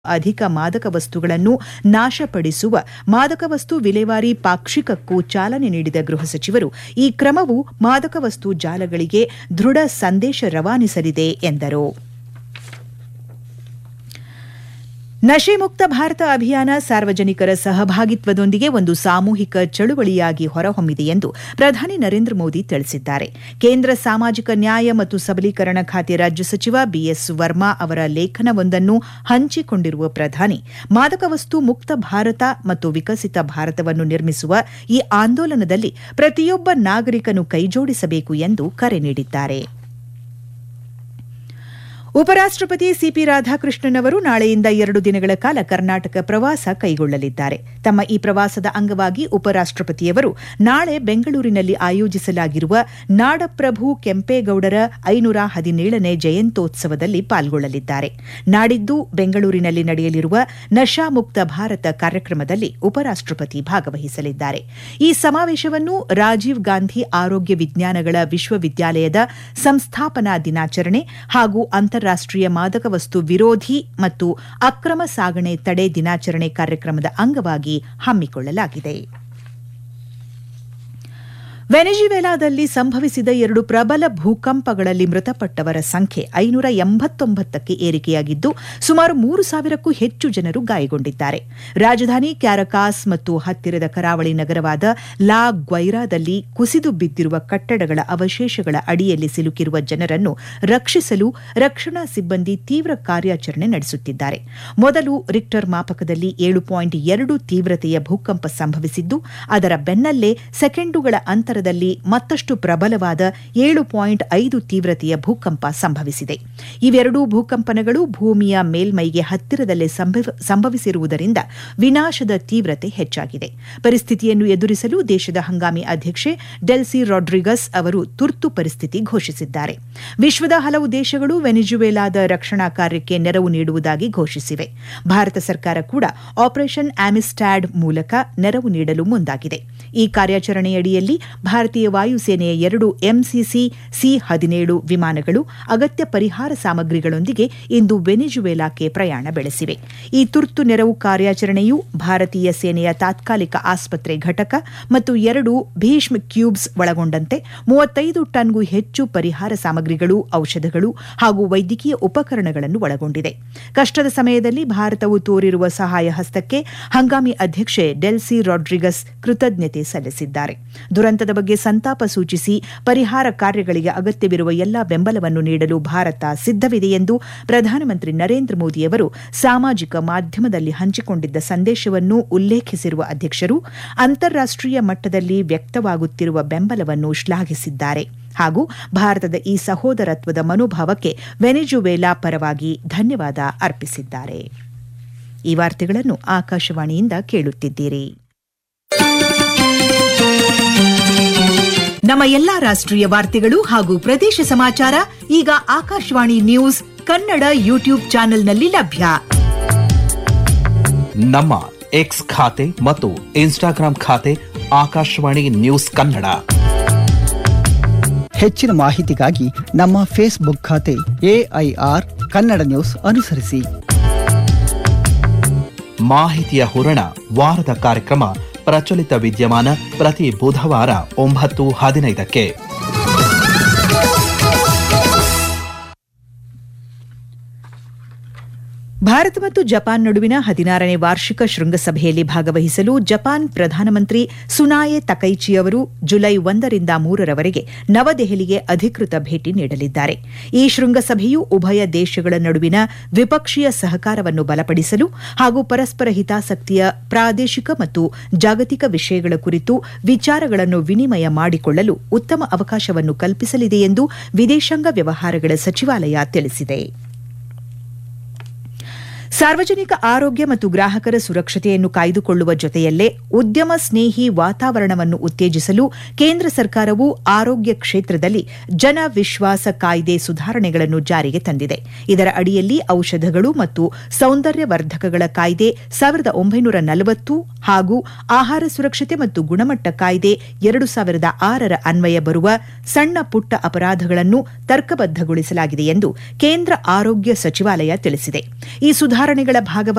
ಅಧಿಕ ಮಾದಕ ವಸ್ತುಗಳನ್ನು ನಾಶಪಡಿಸುವ ಮಾದಕ ವಸ್ತು ವಿಲೇವಾರಿ ಪಾಕ್ಷಿಕಕ್ಕೂ ಚಾಲನೆ ನೀಡಿದ ಗೃಹ ಸಚಿವರು ಈ ಕ್ರಮವು ಮಾದಕ ವಸ್ತು ಜಾಲಗಳಿಗೆ ದೃಢ ಸಂದೇಶ ರವಾನಿಸಲಿದೆ ಎಂದರು ನಶೆ ಮುಕ್ತ ಭಾರತ ಅಭಿಯಾನ ಸಾರ್ವಜನಿಕರ ಸಹಭಾಗಿತ್ವದೊಂದಿಗೆ ಒಂದು ಸಾಮೂಹಿಕ ಚಳುವಳಿಯಾಗಿ ಹೊರಹೊಮ್ಮಿದೆ ಎಂದು ಪ್ರಧಾನಿ ನರೇಂದ್ರ ಮೋದಿ ತಿಳಿಸಿದ್ದಾರೆ ಕೇಂದ್ರ ಸಾಮಾಜಿಕ ನ್ಯಾಯ ಮತ್ತು ಸಬಲೀಕರಣ ಖಾತೆ ರಾಜ್ಯ ಸಚಿವ ಬಿಎಸ್ ವರ್ಮಾ ಅವರ ಲೇಖನವೊಂದನ್ನು ಹಂಚಿಕೊಂಡಿರುವ ಪ್ರಧಾನಿ ಮಾದಕ ವಸ್ತು ಮುಕ್ತ ಭಾರತ ಮತ್ತು ವಿಕಸಿತ ಭಾರತವನ್ನು ನಿರ್ಮಿಸುವ ಈ ಆಂದೋಲನದಲ್ಲಿ ಪ್ರತಿಯೊಬ್ಬ ನಾಗರಿಕನು ಕೈಜೋಡಿಸಬೇಕು ಎಂದು ಕರೆ ನೀಡಿದ್ದಾರೆ ಉಪರಾಷ್ಟಪತಿ ಸಿಪಿ ರಾಧಾಕೃಷ್ಣನ್ ಅವರು ನಾಳೆಯಿಂದ ಎರಡು ದಿನಗಳ ಕಾಲ ಕರ್ನಾಟಕ ಪ್ರವಾಸ ಕೈಗೊಳ್ಳಲಿದ್ದಾರೆ ತಮ್ಮ ಈ ಪ್ರವಾಸದ ಅಂಗವಾಗಿ ಉಪರಾಷ್ಟಪತಿಯವರು ನಾಳೆ ಬೆಂಗಳೂರಿನಲ್ಲಿ ಆಯೋಜಿಸಲಾಗಿರುವ ನಾಡಪ್ರಭು ಕೆಂಪೇಗೌಡರ ಐನೂರ ಹದಿನೇಳನೇ ಜಯಂತ್ಯೋತ್ಸವದಲ್ಲಿ ಪಾಲ್ಗೊಳ್ಳಲಿದ್ದಾರೆ ನಾಡಿದ್ದು ಬೆಂಗಳೂರಿನಲ್ಲಿ ನಡೆಯಲಿರುವ ನಶಾಮುಕ್ತ ಭಾರತ ಕಾರ್ಯಕ್ರಮದಲ್ಲಿ ಉಪರಾಷ್ಟಪತಿ ಭಾಗವಹಿಸಲಿದ್ದಾರೆ ಈ ಸಮಾವೇಶವನ್ನು ರಾಜೀವ್ ಗಾಂಧಿ ಆರೋಗ್ಯ ವಿಜ್ಞಾನಗಳ ವಿಶ್ವವಿದ್ಯಾಲಯದ ಸಂಸ್ಥಾಪನಾ ದಿನಾಚರಣೆ ಹಾಗೂ ಅಂತಾರಾಷ್ಟೀಯ ಮಾದಕ ವಸ್ತು ವಿರೋಧಿ ಮತ್ತು ಅಕ್ರಮ ಸಾಗಣೆ ತಡೆ ದಿನಾಚರಣೆ ಕಾರ್ಯಕ್ರಮದ ಅಂಗವಾಗಿ ಹಮ್ಮಿಕೊಳ್ಳಲಾಗಿದೆ ವೆನೆಜುವೆಲಾದಲ್ಲಿ ಸಂಭವಿಸಿದ ಎರಡು ಪ್ರಬಲ ಭೂಕಂಪಗಳಲ್ಲಿ ಮೃತಪಟ್ಟವರ ಸಂಖ್ಯೆ ಐನೂರ ಎಂಬತ್ತೊಂಬತ್ತಕ್ಕೆ ಏರಿಕೆಯಾಗಿದ್ದು ಸುಮಾರು ಮೂರು ಸಾವಿರಕ್ಕೂ ಹೆಚ್ಚು ಜನರು ಗಾಯಗೊಂಡಿದ್ದಾರೆ ರಾಜಧಾನಿ ಕ್ಯಾರಕಾಸ್ ಮತ್ತು ಹತ್ತಿರದ ಕರಾವಳಿ ನಗರವಾದ ಲಾ ಗ್ವೈರಾದಲ್ಲಿ ಕುಸಿದು ಬಿದ್ದಿರುವ ಕಟ್ಟಡಗಳ ಅವಶೇಷಗಳ ಅಡಿಯಲ್ಲಿ ಸಿಲುಕಿರುವ ಜನರನ್ನು ರಕ್ಷಿಸಲು ರಕ್ಷಣಾ ಸಿಬ್ಬಂದಿ ತೀವ್ರ ಕಾರ್ಯಾಚರಣೆ ನಡೆಸುತ್ತಿದ್ದಾರೆ ಮೊದಲು ರಿಕ್ಟರ್ ಮಾಪಕದಲ್ಲಿ ಏಳು ಪಾಯಿಂಟ್ ಎರಡು ತೀವ್ರತೆಯ ಭೂಕಂಪ ಸಂಭವಿಸಿದ್ದು ಅದರ ಬೆನ್ನಲ್ಲೇ ಸೆಕೆಂಡುಗಳ ಅಂತರ ಮತ್ತಷ್ಟು ಪ್ರಬಲವಾದ ಏಳು ಪಾಯಿಂಟ್ ಐದು ತೀವ್ರತೆಯ ಭೂಕಂಪ ಸಂಭವಿಸಿದೆ ಇವೆರಡೂ ಭೂಕಂಪನಗಳು ಭೂಮಿಯ ಮೇಲ್ಮೈಗೆ ಹತ್ತಿರದಲ್ಲೇ ಸಂಭವಿಸಿರುವುದರಿಂದ ವಿನಾಶದ ತೀವ್ರತೆ ಹೆಚ್ಚಾಗಿದೆ ಪರಿಸ್ಥಿತಿಯನ್ನು ಎದುರಿಸಲು ದೇಶದ ಹಂಗಾಮಿ ಅಧ್ಯಕ್ಷೆ ಡೆಲ್ಸಿ ರಾಡ್ರಿಗಸ್ ಅವರು ತುರ್ತು ಪರಿಸ್ಥಿತಿ ಘೋಷಿಸಿದ್ದಾರೆ ವಿಶ್ವದ ಹಲವು ದೇಶಗಳು ವೆನಿಜುವೆಲಾದ ರಕ್ಷಣಾ ಕಾರ್ಯಕ್ಕೆ ನೆರವು ನೀಡುವುದಾಗಿ ಘೋಷಿಸಿವೆ ಭಾರತ ಸರ್ಕಾರ ಕೂಡ ಆಪರೇಷನ್ ಆಮಿಸ್ಟ್ಯಾಡ್ ಮೂಲಕ ನೆರವು ನೀಡಲು ಮುಂದಾಗಿದೆ ಈ ಕಾರ್ಯಾಚರಣೆಯಡಿಯಲ್ಲಿ ಭಾರತೀಯ ವಾಯುಸೇನೆಯ ಎರಡು ಎಂಸಿಸಿ ಸಿ ಹದಿನೇಳು ವಿಮಾನಗಳು ಅಗತ್ಯ ಪರಿಹಾರ ಸಾಮಗ್ರಿಗಳೊಂದಿಗೆ ಇಂದು ವೆನಿಜುವೆಲಾಕ್ಕೆ ಪ್ರಯಾಣ ಬೆಳೆಸಿವೆ ಈ ತುರ್ತು ನೆರವು ಕಾರ್ಯಾಚರಣೆಯು ಭಾರತೀಯ ಸೇನೆಯ ತಾತ್ಕಾಲಿಕ ಆಸ್ಪತ್ರೆ ಘಟಕ ಮತ್ತು ಎರಡು ಭೀಷ್ಮ ಕ್ಯೂಬ್ಸ್ ಒಳಗೊಂಡಂತೆ ಮೂವತ್ತೈದು ಟನ್ಗೂ ಹೆಚ್ಚು ಪರಿಹಾರ ಸಾಮಗ್ರಿಗಳು ಔಷಧಗಳು ಹಾಗೂ ವೈದ್ಯಕೀಯ ಉಪಕರಣಗಳನ್ನು ಒಳಗೊಂಡಿದೆ ಕಷ್ಟದ ಸಮಯದಲ್ಲಿ ಭಾರತವು ತೋರಿರುವ ಸಹಾಯ ಹಸ್ತಕ್ಕೆ ಹಂಗಾಮಿ ಅಧ್ಯಕ್ಷೆ ಡೆಲ್ಸಿ ರಾಡ್ರಿಗಸ್ ಕೃತಜ್ಞತೆ ಸಲ್ಲಿಸಿದ್ದಾರೆ ದುರಂತದ ಬಗ್ಗೆ ಸಂತಾಪ ಸೂಚಿಸಿ ಪರಿಹಾರ ಕಾರ್ಯಗಳಿಗೆ ಅಗತ್ಯವಿರುವ ಎಲ್ಲಾ ಬೆಂಬಲವನ್ನು ನೀಡಲು ಭಾರತ ಸಿದ್ದವಿದೆ ಎಂದು ಪ್ರಧಾನಮಂತ್ರಿ ನರೇಂದ್ರ ಮೋದಿಯವರು ಸಾಮಾಜಿಕ ಮಾಧ್ಯಮದಲ್ಲಿ ಹಂಚಿಕೊಂಡಿದ್ದ ಸಂದೇಶವನ್ನು ಉಲ್ಲೇಖಿಸಿರುವ ಅಧ್ಯಕ್ಷರು ಅಂತಾರಾಷ್ಟೀಯ ಮಟ್ಟದಲ್ಲಿ ವ್ಯಕ್ತವಾಗುತ್ತಿರುವ ಬೆಂಬಲವನ್ನು ಶ್ಲಾಘಿಸಿದ್ದಾರೆ ಹಾಗೂ ಭಾರತದ ಈ ಸಹೋದರತ್ವದ ಮನೋಭಾವಕ್ಕೆ ವೆನೆಜುವೆಲಾ ಪರವಾಗಿ ಧನ್ಯವಾದ ಅರ್ಪಿಸಿದ್ದಾರೆ ಈ ವಾರ್ತೆಗಳನ್ನು ಆಕಾಶವಾಣಿಯಿಂದ ಕೇಳುತ್ತಿದ್ದೀರಿ ನಮ್ಮ ಎಲ್ಲಾ ರಾಷ್ಟ್ರೀಯ ವಾರ್ತೆಗಳು ಹಾಗೂ ಪ್ರದೇಶ ಸಮಾಚಾರ ಈಗ ಆಕಾಶವಾಣಿ ನ್ಯೂಸ್ ಕನ್ನಡ ಯೂಟ್ಯೂಬ್ ಚಾನೆಲ್ನಲ್ಲಿ ಲಭ್ಯ ನಮ್ಮ ಎಕ್ಸ್ ಖಾತೆ ಮತ್ತು ಇನ್ಸ್ಟಾಗ್ರಾಂ ಖಾತೆ ಆಕಾಶವಾಣಿ ನ್ಯೂಸ್ ಕನ್ನಡ ಹೆಚ್ಚಿನ ಮಾಹಿತಿಗಾಗಿ ನಮ್ಮ ಫೇಸ್ಬುಕ್ ಖಾತೆ ಎಐಆರ್ ಕನ್ನಡ ನ್ಯೂಸ್ ಅನುಸರಿಸಿ ಮಾಹಿತಿಯ ಹೂರಣ ವಾರದ ಕಾರ್ಯಕ್ರಮ ಪ್ರಚಲಿತ ವಿದ್ಯಮಾನ ಪ್ರತಿ ಬುಧವಾರ ಒಂಬತ್ತು ಹದಿನೈದಕ್ಕೆ ಭಾರತ ಮತ್ತು ಜಪಾನ್ ನಡುವಿನ ಹದಿನಾರನೇ ವಾರ್ಷಿಕ ಶೃಂಗಸಭೆಯಲ್ಲಿ ಭಾಗವಹಿಸಲು ಜಪಾನ್ ಪ್ರಧಾನಮಂತ್ರಿ ಸುನಾಯೆ ತಕೈಚಿ ಅವರು ಜುಲೈ ಒಂದರಿಂದ ಮೂರರವರೆಗೆ ನವದೆಹಲಿಗೆ ಅಧಿಕೃತ ಭೇಟಿ ನೀಡಲಿದ್ದಾರೆ ಈ ಶೃಂಗಸಭೆಯು ಉಭಯ ದೇಶಗಳ ನಡುವಿನ ದ್ವಿಪಕ್ಷೀಯ ಸಹಕಾರವನ್ನು ಬಲಪಡಿಸಲು ಹಾಗೂ ಪರಸ್ಪರ ಹಿತಾಸಕ್ತಿಯ ಪ್ರಾದೇಶಿಕ ಮತ್ತು ಜಾಗತಿಕ ವಿಷಯಗಳ ಕುರಿತು ವಿಚಾರಗಳನ್ನು ವಿನಿಮಯ ಮಾಡಿಕೊಳ್ಳಲು ಉತ್ತಮ ಅವಕಾಶವನ್ನು ಕಲ್ಪಿಸಲಿದೆ ಎಂದು ವಿದೇಶಾಂಗ ವ್ಯವಹಾರಗಳ ಸಚಿವಾಲಯ ತಿಳಿಸಿದೆ ಸಾರ್ವಜನಿಕ ಆರೋಗ್ಯ ಮತ್ತು ಗ್ರಾಹಕರ ಸುರಕ್ಷತೆಯನ್ನು ಕಾಯ್ದುಕೊಳ್ಳುವ ಜೊತೆಯಲ್ಲೇ ಉದ್ಯಮ ಸ್ನೇಹಿ ವಾತಾವರಣವನ್ನು ಉತ್ತೇಜಿಸಲು ಕೇಂದ್ರ ಸರ್ಕಾರವು ಆರೋಗ್ಯ ಕ್ಷೇತ್ರದಲ್ಲಿ ಜನ ವಿಶ್ವಾಸ ಕಾಯ್ದೆ ಸುಧಾರಣೆಗಳನ್ನು ಜಾರಿಗೆ ತಂದಿದೆ ಇದರ ಅಡಿಯಲ್ಲಿ ಔಷಧಗಳು ಮತ್ತು ಸೌಂದರ್ಯವರ್ಧಕಗಳ ಕಾಯ್ದೆ ಸಾವಿರದ ಒಂಬೈನೂರ ನಲವತ್ತು ಹಾಗೂ ಆಹಾರ ಸುರಕ್ಷತೆ ಮತ್ತು ಗುಣಮಟ್ಟ ಕಾಯ್ದೆ ಎರಡು ಸಾವಿರದ ಆರರ ಅನ್ವಯ ಬರುವ ಸಣ್ಣ ಪುಟ್ಟ ಅಪರಾಧಗಳನ್ನು ತರ್ಕಬದ್ದಗೊಳಿಸಲಾಗಿದೆ ಎಂದು ಕೇಂದ್ರ ಆರೋಗ್ಯ ಸಚಿವಾಲಯ ತಿಳಿಸಿದೆ ಈ ಸುಧಾರಣೆಗಳ ಭಾಗವಾಗಿ